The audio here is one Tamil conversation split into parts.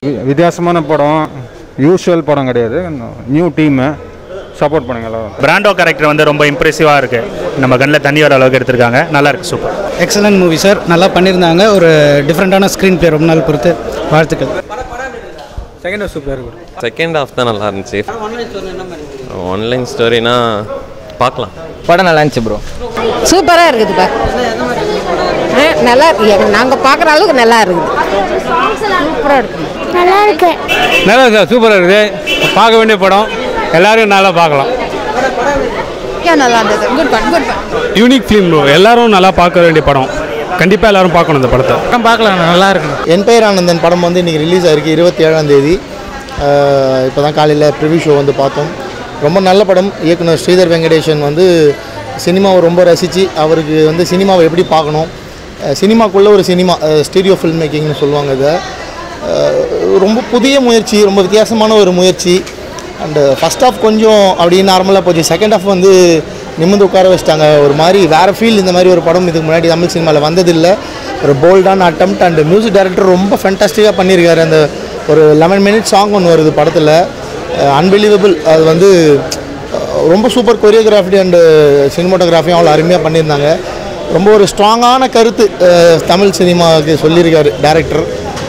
வி- வித்தியாசமான படம் யூஷுவல் படம் கிடையாது நியூ டீமு சப்போர்ட் பண்ணுங்க எல்லாரும் பிராண்டோ கேரக்டர் வந்து ரொம்ப இம்ப்ரெசிவாக இருக்குது நம்ம கண்ணில் தண்ணி வர அளவுக்கு எடுத்திருக்காங்க நல்லா இருக்கு சூப்பர் எக்ஸலன்ட் மூவி சார் நல்லா பண்ணியிருந்தாங்க ஒரு டிஃப்ரெண்ட்டான ஸ்க்ரீன் ப்ளே ரொம்ப நாள் பொறுத்து வாழ்த்துக்கள் செகண்ட் சூப்பர் இருக்கும் செகண்ட் ஹாஃப் தான் நல்லா இருந்துச்சு ஆன்லைன் ஸ்டோரினா பார்க்கலாம் படம் நல்லா இருந்துச்சு ப்ரோ சூப்பராக இருக்குதுப்பா ஆ, நல்லா இருக்கு நாங்கள் பார்க்குற அளவுக்கு நல்லா இருக்குது சூப்பராக இருக்கு நல்லா இருக்கு நல்லா சார் சூப்பராக இருக்குது பார்க்க வேண்டிய படம் எல்லாரும் நல்லா பார்க்கலாம் நல்லா இருந்தது good but good but unique film எல்லாரும் நல்லா பார்க்க வேண்டிய படம் கண்டிப்பாக எல்லாரும் பார்க்கணும் இந்த படத்தை பக்கம் பார்க்கலாம் நல்லா இருக்கு என் பெயர் ஆனந்தன் படம் வந்து இன்றைக்கி ரிலீஸ் ஆயிருக்கு இருபத்தி ஏழாம் தேதி இப்போ தான் காலையில் ப்ரிவியூ ஷோ வந்து பார்த்தோம் ரொம்ப நல்ல படம் இயக்குனர் ஸ்ரீதர் வெங்கடேஷன் வந்து சினிமாவை ரொம்ப ரசித்து அவருக்கு வந்து சினிமாவை எப்படி பார்க்கணும் அஹ் சினிமாக்குள்ளே ஒரு சினிமா ஸ்டீரியோ ஃபில்ம் மேக்கிங்னு சொல்லுவாங்க இதை அஹ் ரொம்ப புதிய முயற்சி ரொம்ப வித்தியாசமான ஒரு முயற்சி அண்டு ஃபஸ்ட் ஹாஃப் கொஞ்சம் அப்படியே நார்மலாக போச்சு செகண்ட் ஹாஃப் வந்து நிமிர்ந்து உட்கார வச்சிட்டாங்க ஒரு மாதிரி வேறு ஃபீல் இந்த மாதிரி ஒரு படம் இதுக்கு முன்னாடி தமிழ் சினிமாவில் வந்ததில்லை ஒரு போல்டான அட்டம்ப்ட் அண்ட் மியூசிக் டைரக்டர் ரொம்ப ஃபென்டாஸ்டிக்காக பண்ணியிருக்காரு அந்த ஒரு லெவன் மினிட்ஸ் சாங் ஒன்று வருது படத்தில் அன்பிலீவபிள் அது வந்து அஹ், ரொம்ப சூப்பர் கொரியோகிராஃபி அண்டு சினிமோட்டோகிராஃபியும் அவ்வளோ அருமையாக பண்ணியிருந்தாங்க ரொம்ப ஒரு ஸ்ட்ராங்கான கருத்து அஹ், தமிழ் சினிமாவுக்கு சொல்லியிருக்காரு டேரக்டர்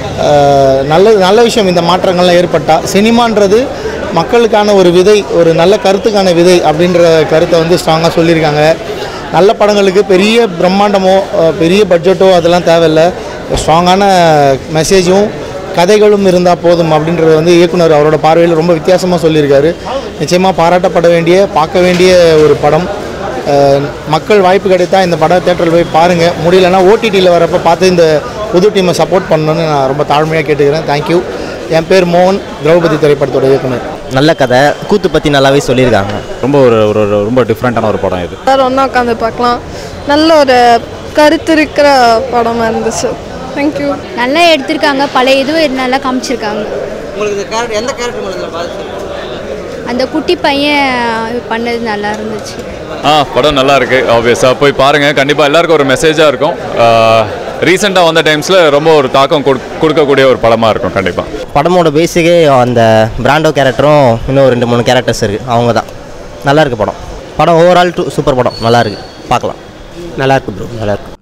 அஹ் நல்ல நல்ல விஷயம் இந்த மாற்றங்கள்லாம் ஏற்பட்டால் சினிமான்றது மக்களுக்கான ஒரு விதை ஒரு நல்ல கருத்துக்கான விதை அப்படின்ற கருத்தை வந்து ஸ்ட்ராங்காக சொல்லியிருக்காங்க நல்ல படங்களுக்கு பெரிய பிரம்மாண்டமோ அஹ் பெரிய பட்ஜெட்டோ அதெல்லாம் தேவையில்லை ஸ்ட்ராங்கான மெசேஜும் கதைகளும் இருந்தால் போதும் அப்படின்றது வந்து இயக்குனர் அவரோட பார்வையில் ரொம்ப வித்தியாசமாக சொல்லியிருக்காரு நிச்சயமாக பாராட்டப்பட வேண்டிய பார்க்க வேண்டிய ஒரு படம் அஹ் மக்கள் வாய்ப்பு கிடைத்தா இந்த படம் தேட்டரில் போய் பாருங்கள் முடியலன்னா ஓடிடியில் வரப்போ பார்த்து இந்த புது டீமை சப்போர்ட் பண்ணணும்னு நான் ரொம்ப தாழ்மையாக கேட்டுக்கிறேன் தேங்க்யூ என் பேர் மோகன் திரௌபதி திரைப்படத்தோட இயக்குனர் நல்ல கதை கூத்து பற்றி நல்லாவே சொல்லியிருக்காங்க ரொம்ப ஒரு ஒரு ஒரு ரொம்ப டிஃப்ரெண்ட்டான ஒரு படம் இது எல்லாரும் ஒன்றா உட்காந்து பார்க்கலாம் நல்ல ஒரு கருத்து இருக்கிற படமாக இருந்துச்சு தேங்க்யூ நல்லா எடுத்திருக்காங்க பழைய இதுவும் நல்லா காமிச்சிருக்காங்க உங்களுக்கு இந்த கேரக்டர் எந்த கேரக்டர் உங்களுக்கு பாதிச்சு அந்த குட்டி பையன் பண்ணது நல்லா இருந்துச்சு ஆ படம் நல்லா இருக்கு ஆப்வியஸாக போய் பாருங்க கண்டிப்பாக எல்லாருக்கும் ஒரு மெசேஜாக இருக்கும் ரீசெண்டாக வந்த டைம்ஸில் ரொம்ப ஒரு தாக்கம் கொடு- கொடுக்கக்கூடிய ஒரு படமாக இருக்கும் கண்டிப்பாக படமோட பேசிக்கே அந்த பிராண்டோ கேரக்டரும் இன்னும் ரெண்டு மூணு கேரக்டர்ஸ் இருக்குது அவங்க தான் நல்லா இருக்கு படம் படம் ஓவரால் சூப்பர் படம் நல்லா இருக்கு பார்க்கலாம் நல்லா இருக்கு ப்ரோ நல்லா இருக்கு